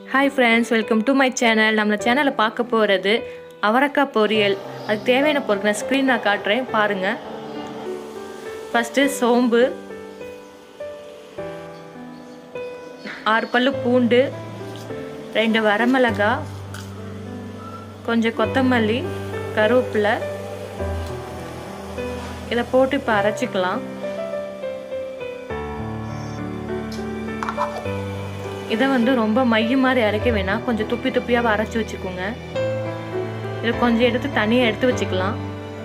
hi friends welcome to my channel நம்ம சேனலில் பார்க்க போகிறது அவரக்காய் பொரியல் அதுக்கு தேவையான பொருட்கள் நான் ஸ்க்ரீன் நான் காட்டுறேன் பாருங்கள் ஃபஸ்ட்டு சோம்பு ஆறு பல்லு பூண்டு ரெண்டு வரமிளகாய் கொஞ்சம் கொத்தமல்லி கருவேப்பிலை இதை போட்டு இப்போ அரைச்சிக்கலாம் இதை வந்து ரொம்ப மைய மாதிரி அரைக்க வேணாம் கொஞ்சம் துப்பி துப்பியாக அரைச்சி வச்சுக்கோங்க இதை கொஞ்சம் எடுத்து தனியாக எடுத்து வச்சுக்கலாம்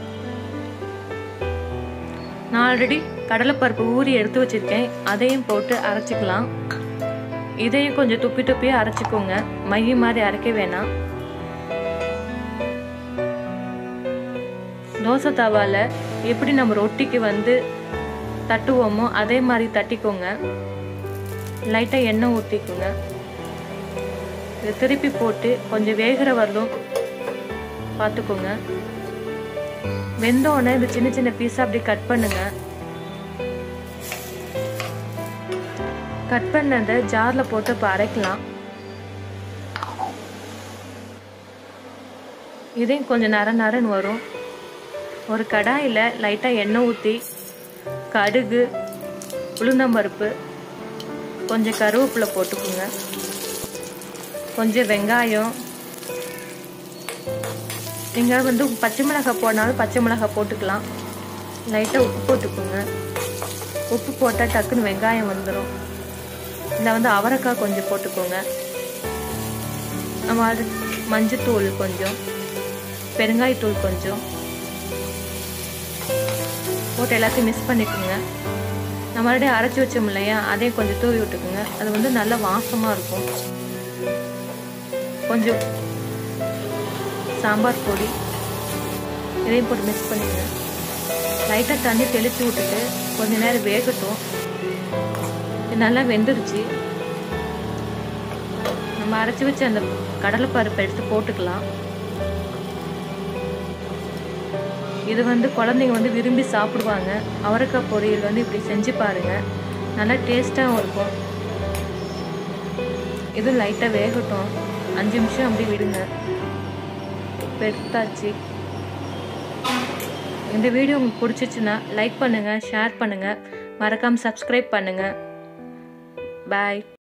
நான் ஆல்ரெடி கடலைப்பருப்பு ஊறி எடுத்து வச்சுருக்கேன் அதையும் போட்டு அரைச்சிக்கலாம் இதையும் கொஞ்சம் துப்பி துப்பியாக அரைச்சிக்கோங்க மைய மாதிரி அரைக்க வேணாம் தோசை தவாவில் எப்படி நம்ம ரொட்டிக்கு வந்து தட்டுவோமோ அதே மாதிரி தட்டிக்கோங்க லைட்டாக எண்ணெய் ஊற்றிக்கோங்க இதை திருப்பி போட்டு கொஞ்சம் வேகிற வரலும் பார்த்துக்கோங்க வெந்தோடனே இந்த சின்ன சின்ன பீஸாக அப்படி கட் பண்ணுங்க கட் பண்ணதை ஜாரில் போட்டு இப்போ அரைக்கலாம் இதையும் கொஞ்சம் நர நரன்னு வரும் ஒரு கடாயில் லைட்டாக எண்ணெய் ஊற்றி கடுகு உளுந்தம்பருப்பு கொஞ்சம் கருவேப்பிலை போட்டுக்கோங்க கொஞ்சம் வெங்காயம் நீங்கள் வந்து பச்சை மிளகாய் போடனாலும் பச்சை மிளகாய் போட்டுக்கலாம் லைட்டாக உப்பு போட்டுக்கோங்க உப்பு போட்டால் டக்குன்னு வெங்காயம் வந்துடும் இதில் வந்து அவரைக்காய் கொஞ்சம் போட்டுக்கோங்க நம்ம அது மஞ்சத்தூள் கொஞ்சம் பெருங்காயத்தூள் கொஞ்சம் போட்டு எல்லாத்தையும் மிக்ஸ் பண்ணிக்கோங்க நம்ம மறுபடியும் அரைச்சி வச்சோம் இல்லையா அதையும் கொஞ்சம் தூவி விட்டுக்குங்க அது வந்து நல்ல வாசமாக இருக்கும் கொஞ்சம் சாம்பார் பொடி இதையும் போட்டு மிக்ஸ் பண்ணிக்கங்க லைட்டாக தண்ணி தெளித்து விட்டுட்டு கொஞ்ச நேரம் வேகட்டும் நல்லா வெந்துருச்சு நம்ம அரைச்சி வச்ச அந்த கடலைப்பருப்பை எடுத்து போட்டுக்கலாம் இது வந்து குழந்தைங்க வந்து விரும்பி சாப்பிடுவாங்க அவரைக்காய் பொரியல் வந்து இப்படி செஞ்சு பாருங்க நல்லா டேஸ்ட்டாகவும் இருக்கும் இது லைட்டாக வேகட்டும் அஞ்சு நிமிஷம் அப்படி விடுங்க எடுத்தாச்சு இந்த வீடியோ உங்களுக்கு பிடிச்சிச்சுன்னா லைக் பண்ணுங்கள் ஷேர் பண்ணுங்கள் மறக்காமல் சப்ஸ்கிரைப் பண்ணுங்கள் பாய்